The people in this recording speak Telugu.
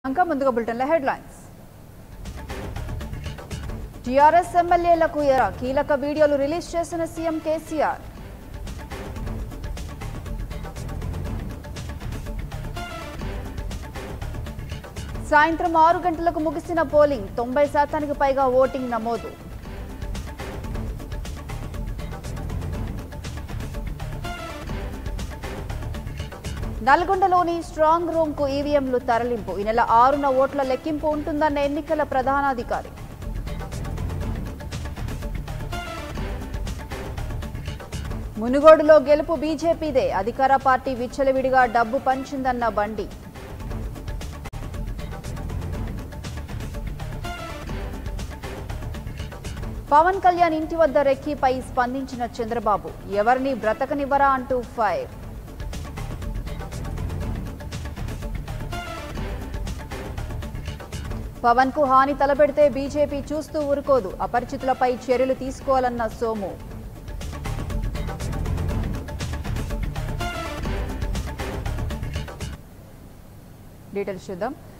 ఇంకా ముందుగా బులెటిన్ల హెడ్లైన్స్ టీఆర్ఎస్ ఎమ్మెల్యేలకు ఎర కీలక వీడియోలు రిలీజ్ చేసిన సీఎం కేసీఆర్ సాయంత్రం ఆరు గంటలకు ముగిసిన పోలింగ్ తొంభై శాతానికి పైగా ఓటింగ్ నమోదు నల్గొండలోని స్ట్రాంగ్ రూమ్ కు ఈవీఎంలు తరలింపు ఈ నెల ఆరున ఓట్ల లెక్కింపు ఉంటుందన్న ఎన్నికల ప్రధానాధికారి మునుగోడులో గెలుపు బీజేపీదే అధికార పార్టీ విచ్చలవిడిగా డబ్బు పంచిందన్న బండి పవన్ కళ్యాణ్ ఇంటి వద్ద రెక్కిపై స్పందించిన చంద్రబాబు ఎవరిని బ్రతకనివ్వరా అంటూ ఫైర్ పవన్ కు హాని తలపెడితే బీజేపీ చూస్తూ ఊరుకోదు అపరిచితులపై చర్యలు తీసుకోవాలన్న సోము డీటెయిల్స్ చూద్దాం